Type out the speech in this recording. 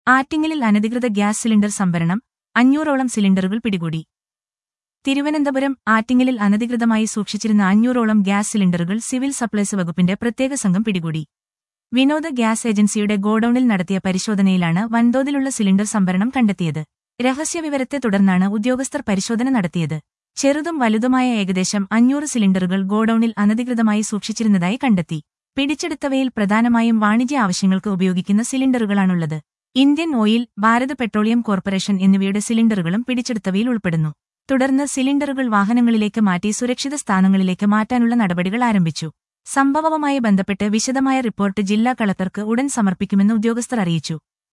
ആറ്റിങ്ങലിൽ അനധികൃത gas cylinder സംഭരണം അഞ്ഞൂറോളം സിലിണ്ടറുകൾ പിടികൂടി തിരുവനന്തപുരം ആറ്റിങ്ങലിൽ അനധികൃതമായി സൂക്ഷിച്ചിരുന്ന അഞ്ഞൂറോളം ഗ്യാസ് സിലിണ്ടറുകൾ സിവിൽ സപ്ലൈസ് വകുപ്പിന്റെ പ്രത്യേക സംഘം പിടികൂടി വിനോദ ഗ്യാസ് ഏജൻസിയുടെ ഗോഡൌണിൽ നടത്തിയ പരിശോധനയിലാണ് വൻതോതിലുള്ള സിലിണ്ടർ സംഭരണം കണ്ടെത്തിയത് രഹസ്യവിവരത്തെ തുടർന്നാണ് ഉദ്യോഗസ്ഥർ പരിശോധന നടത്തിയത് ചെറുതും വലുതുമായ ഏകദേശം അഞ്ഞൂറ് സിലിണ്ടറുകൾ ഗോഡൌണിൽ അനധികൃതമായി സൂക്ഷിച്ചിരുന്നതായി കണ്ടെത്തി പിടിച്ചെടുത്തവയിൽ പ്രധാനമായും വാണിജ്യ ആവശ്യങ്ങൾക്ക് ഉപയോഗിക്കുന്ന സിലിണ്ടറുകളാണുള്ളത് Indian oil Bharat petroleum corporation എന്നിവയുടെ സിലിണ്ടറുകളും പിടിച്ചെടുത്തവയിൽ ഉൾപ്പെടുന്നു തുടർന്ന് സിലിണ്ടറുകൾ വാഹനങ്ങളിലേക്ക് മാറ്റി സുരക്ഷിത സ്ഥാനങ്ങളിലേക്ക് മാറ്റാനുള്ള നടപടികൾ ആരംഭിച്ചു സംഭവവുമായി ബന്ധപ്പെട്ട് വിശദമായ റിപ്പോർട്ട് ജില്ലാ കളക്ടർക്ക് ഉടൻ സമർപ്പിക്കുമെന്ന് ഉദ്യോഗസ്ഥർ അറിയിച്ചു